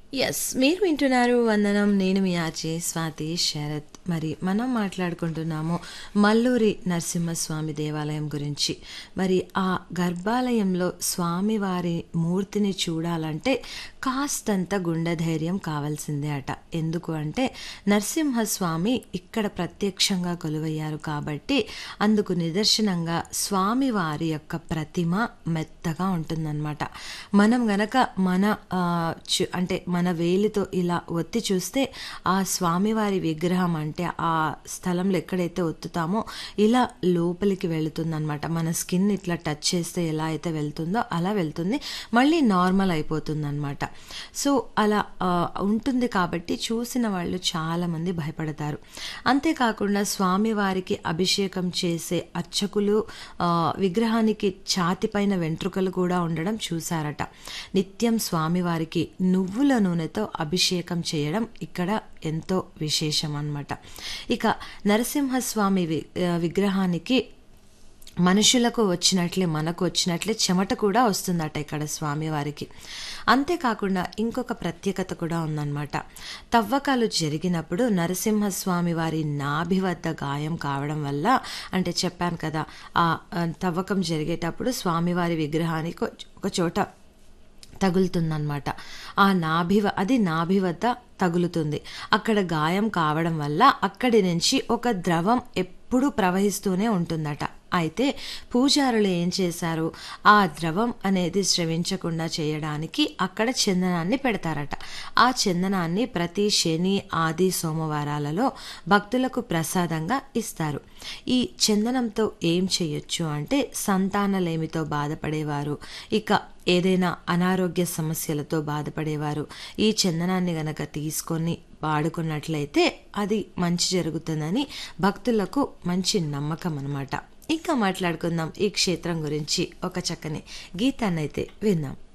yes మీరు వింటున్నారు వందనం నేను మీ ఆర్జే స్వాతి శరత్ మరి మనం మాట్లాడుకుంటున్నాము మల్లూరి నరసింహస్వామి దేవాలయం గురించి మరి ఆ గర్భాలయంలో స్వామివారి మూర్తిని చూడాలంటే కాస్తంత గుండె ధైర్యం కావాల్సిందే అట ఎందుకు అంటే నరసింహస్వామి ఇక్కడ ప్రత్యక్షంగా కొలువయ్యారు కాబట్టి అందుకు నిదర్శనంగా స్వామివారి యొక్క ప్రతిమ మెత్తగా ఉంటుందన్నమాట మనం గనక మన ఆ, చు- అంటే మన వేలితో ఇలా ఒత్తి చూస్తే ఆ స్వామివారి విగ్రహం అంటే ఆ స్థలంలో ఎక్కడైతే ఒత్తుతామో ఇలా లోపలికి వెళుతుందన్నమాట మన స్కిన్ ఇట్లా టచ్ చేస్తే ఎలా అయితే వెళ్తుందో అలా వెళ్తుంది మళ్ళీ నార్మల్ అయిపోతుందన్నమాట సో అలా ఆ, ఉంటుంది కాబట్టి చూసిన వాళ్ళు చాలామంది భయపడతారు అంతేకాకుండా స్వామివారికి అభిషేకం చేసే అర్చకులు ఆ, విగ్రహానికి ఛాతిపైన వెంట్రుకలు కూడా ఉండడం చూశారట నిత్యం స్వామివారికి నువ్వుల నూనెతో అభిషేకం చేయడం ఇక్కడ ఎంతో విశేషం అన్నమాట ఇక నరసింహస్వామి వి- ఆ, విగ్రహానికి మనుషులకు వచ్చినట్లే మనకు వచ్చినట్లే చెమట కూడా వస్తుందట ఇక్కడ స్వామివారికి అంతేకాకుండా ఇంకొక ప్రత్యేకత కూడా ఉందన్నమాట తవ్వకాలు జరిగినప్పుడు నరసింహస్వామి వారి నాభి వద్ద గాయం కావడం వల్ల అంటే చెప్పాను కదా ఆ ఆ, తవ్వకం జరిగేటప్పుడు స్వామివారి విగ్రహానికి ఒక చోట తగులుతుందన్నమాట ఆ నాభి వ- అది నాభి వద్ద తగులుతుంది అక్కడ గాయం కావడం వల్ల అక్కడి నుంచి ఒక ద్రవం ఎప్పుడూ ప్రవహిస్తూనే ఉంటుందట అయితే పూజారులు ఏం చేశారు ఆ ద్రవం అనేది స్రవించకుండా చేయడానికి అక్కడ చందనాన్ని పెడతారట ఆ చందనాన్ని ప్రతి శని ఆది సోమవారాలలో భక్తులకు ప్రసాదంగా ఇస్తారు ఈ చందనంతో ఏం చేయొచ్చు అంటే సంతానలేమితో బాధపడేవారు ఇక ఏదైనా అనారోగ్య సమస్యలతో బాధపడేవారు ఈ చందనాన్ని గనక తీసుకొని వాడుకున్నట్లయితే అది మంచి జరుగుతుందని భక్తులకు మంచి నమ్మకం అన్నమాట ఇంకా మాట్లాడుకుందాం ఈ క్షేత్రం గురించి ఒక చక్కని గీతాన్నైతే విందాం